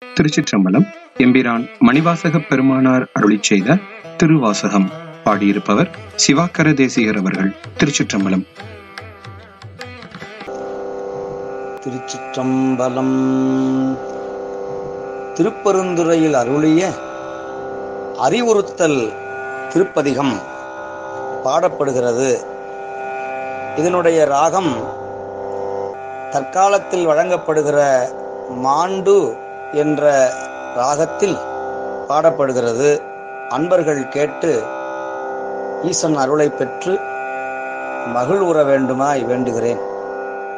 திருச்சிற்றம்பலம் எம்பிரான் மணிவாசகப் பெருமானார் அருளிச் செய்த திருவாசகம் பாடியிருப்பவர் சிவாக்கர தேசிகர் அவர்கள் திருச்சிற்றம்பலம் திருச்சிற்றம்பலம் திருப்பெருந்துறையில் அருளிய அறிவுறுத்தல் திருப்பதிகம் பாடப்படுகிறது இதனுடைய ராகம் தற்காலத்தில் வழங்கப்படுகிற மாண்டு என்ற ராகத்தில் பாடப்படுகிறது அன்பர்கள் கேட்டு ஈசன் அருளை பெற்று மகிழ்வுற வேண்டுமாய் வேண்டுகிறேன்